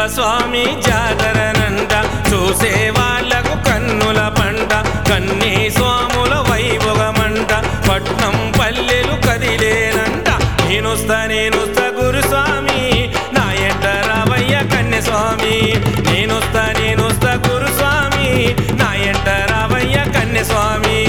స్వామి జాతరనంట చూసే వాళ్ళకు కన్నుల పంట కన్నీ స్వాముల వైభవమంట పట్నం పల్లెలు కదిలేనంట నేనొస్తా నేనొస్తా గురుస్వామి నా ఎంట రావయ్య కన్య స్వామి నేనొస్తా నేనొస్తా గురుస్వామి నా ఎంట రావయ్య కన్య స్వామి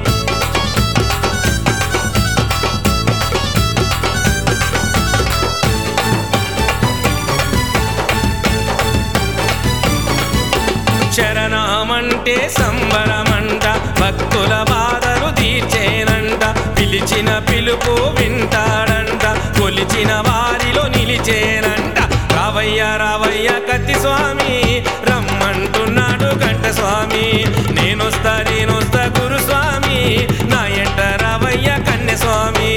శరణమంటే సంబరమంట భక్తుల బాధలు తీర్చేనంట పిలిచిన పిలుపు వింటాడంట కొలిచిన వారిలో నిలిచేనంట రావయ్య రావయ్య కత్తి స్వామి రమ్మంటున్నాడు గంట స్వామి నేనొస్తా నేనొస్తా గురుస్వామి నా ఎంట రావయ్య కన్య స్వామి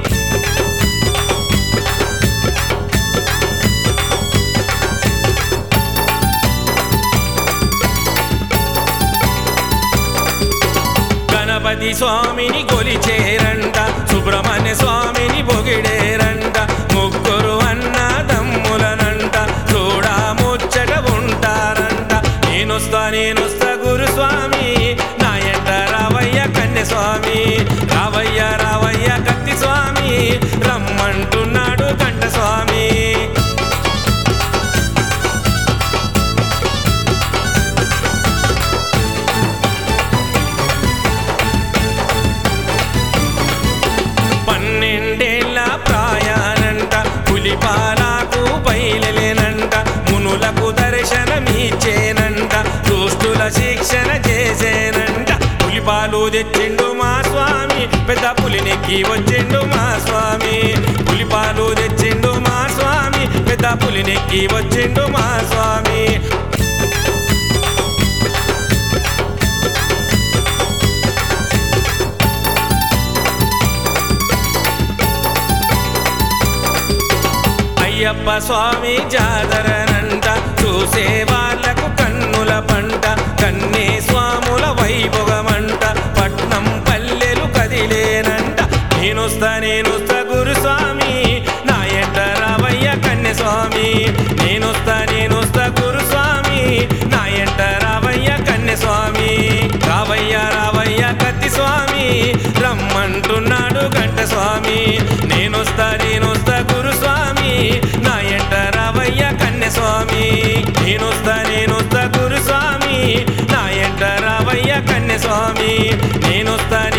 గణపతి స్వామిని కొలిచేరంట సుబ్రహ్మణ్య స్వామిని పొగిడేరంట ముగ్గురు అన్న తమ్ములనంట చూడా ముచ్చట ఉంటారంట నేనొస్తా నేనొస్తా గురుస్వామి నా ఎంట రావయ్య కన్య స్వామి రావయ్య రావయ్య కత్తి స్వామి రమ్మంటున్నాడు కంట స్వామి పన్నెండేళ్ల ప్రాయానంట పులిపాలకు బయలులేనంట మునులకు దర్శనమిచ్చేనంట దుష్టుల శిక్షణ చేసేనంట పులిపాలు తెచ్చిండు మా స్వామి పెద్ద పులినెక్కి వచ్చిండు మా స్వామి పులిపాలు తెచ్చిండు మా స్వామి పెద్ద పులినెక్కి వచ్చిండు మా స్వామి అయ్యప్ప స్వామి జాతరనంట చూసే వాళ్ళకు కన్నుల పంట కన్నే స్వాముల వైభవమంట పట్నం పల్లెలు కదిలేనంట నేనొస్తా నేనొస్తా గురుస్వామి నా ఎంట రావయ్య కన్య స్వామి నేనొస్తా నేనొస్తా గురుస్వామి నా ఎంట రావయ్య కన్య స్వామి రావయ్య రావయ్య కత్తి స్వామి రమ్మంటున్నాడు గంట స్వామి నేనొస్తా నేనొస్తా గురుస్వామి నా ఎంట రావయ్య కన్య స్వామి నేనొస్తా నేనొస్తా గురుస్వామి నా ఎంట రావయ్య కన్య స్వామి నేనొస్తా